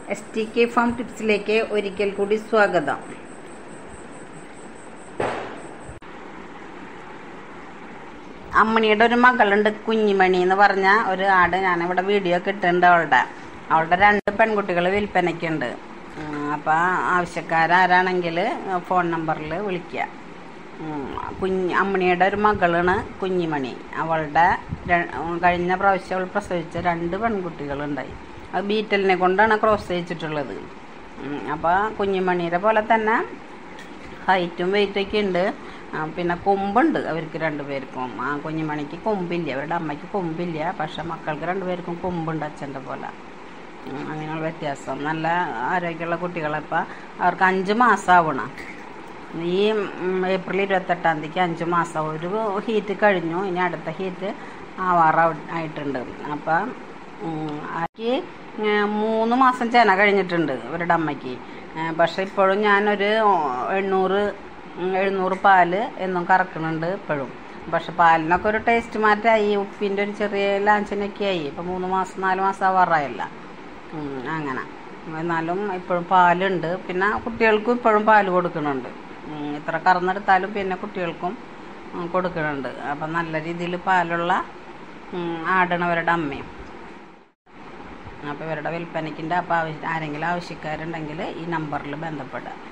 S T K farm ടിപ്സിലേക്ക് ഒരിക്കൽ കൂടി സ്വാഗതം അമ്മണിയുടെ ഒരു മകളുണ്ട് കുഞ്ഞിമണി എന്ന് പറഞ്ഞ ഒരു ആട് ഞാനിവിടെ വീഡിയോ ഒക്കെ ഇട്ടിട്ടുണ്ട് അവളുടെ അവളുടെ രണ്ട് പെൺകുട്ടികൾ വിൽപ്പനയ്ക്കുണ്ട് ഉം, അപ്പൊ ആവശ്യക്കാരാരാണെങ്കിൽ ഫോൺ നമ്പറിൽ വിളിക്കുക ഉം, കുഞ്ഞ് അമ്മണിയുടെ ഒരു മകളാണ് കുഞ്ഞിമണി അവളുടെ ര- കഴിഞ്ഞ പ്രാവശ്യം അവൾ പ്രസവിച്ച രണ്ട് പെൺകുട്ടികളുണ്ടായി അത് ബീറ്റലിനെ കൊണ്ടാണ് ക്രോസ് ചെയ്യിച്ചിട്ടുള്ളത് ഉം, അപ്പൊ കുഞ്ഞിമണിയുടെ പോലെ തന്നെ ഹൈറ്റും വെയിറ്റും ഒക്കെ ഉണ്ട് ആ, പിന്നെ കൊമ്പുണ്ട് അവർക്ക് രണ്ടുപേർക്കും ആ കുഞ്ഞുമണിക്ക് കൊമ്പില്ല അവരുടെ അമ്മയ്ക്ക് കൊമ്പില്ല പക്ഷെ മക്കൾക്ക് രണ്ടുപേർക്കും കൊമ്പുണ്ട് അച്ഛൻ്റെ പോലെ ഉം, അങ്ങനെയുള്ള വ്യത്യാസം നല്ല ആരോഗ്യമുള്ള കുട്ടികളിപ്പോൾ അവർക്ക് അഞ്ച് മാസമാവണം ഈ ഉം, ഏപ്രിൽ ഇരുപത്തെട്ടാം തീയതിക്ക് അഞ്ച് മാസം ഒരു ഹീറ്റ് കഴിഞ്ഞു ഇനി അടുത്ത ഹീറ്റ് ആവാറ ആയിട്ടുണ്ട് അപ്പം ആക്കി മൂന്ന് മാസം ചെന കഴിഞ്ഞിട്ടുണ്ട് ഇവരുടെ അമ്മയ്ക്ക് ഏ, പക്ഷെ ഇപ്പോഴും ഞാനൊരു എണ്ണൂറ് ഉം, എഴുന്നൂറ് പാല് എന്നും കറക്കുന്നുണ്ട് ഇപ്പോഴും പക്ഷെ പാലിനൊക്കെ ഒരു ടേസ്റ്റ് മാറ്റായി ഉപ്പിൻ്റെ ഒരു ചെറിയ ലാഞ്ചനൊക്കെ ആയി ഇപ്പം മൂന്ന് മാസം നാല് മാസം ആവാറായല്ല ഉം, അങ്ങനെ എന്നാലും ഇപ്പോഴും പാലുണ്ട് പിന്നെ കുട്ടികൾക്കും ഇപ്പോഴും പാല് കൊടുക്കുന്നുണ്ട് ഉം, ഇത്ര കറന്നെടുത്താലും പിന്നെ കുട്ടികൾക്കും ഉം, കൊടുക്കുന്നുണ്ട് അപ്പം നല്ല രീതിയിൽ പാലുള്ള ഉം, ആടണവരുടെ അമ്മയും അപ്പോൾ ഇവരുടെ വിൽപ്പനയ്ക്കുണ്ട് അപ്പോൾ ആവശ്യ ആരെങ്കിലും ആവശ്യക്കാരുണ്ടെങ്കിൽ ഈ നമ്പറിൽ ബന്ധപ്പെടുക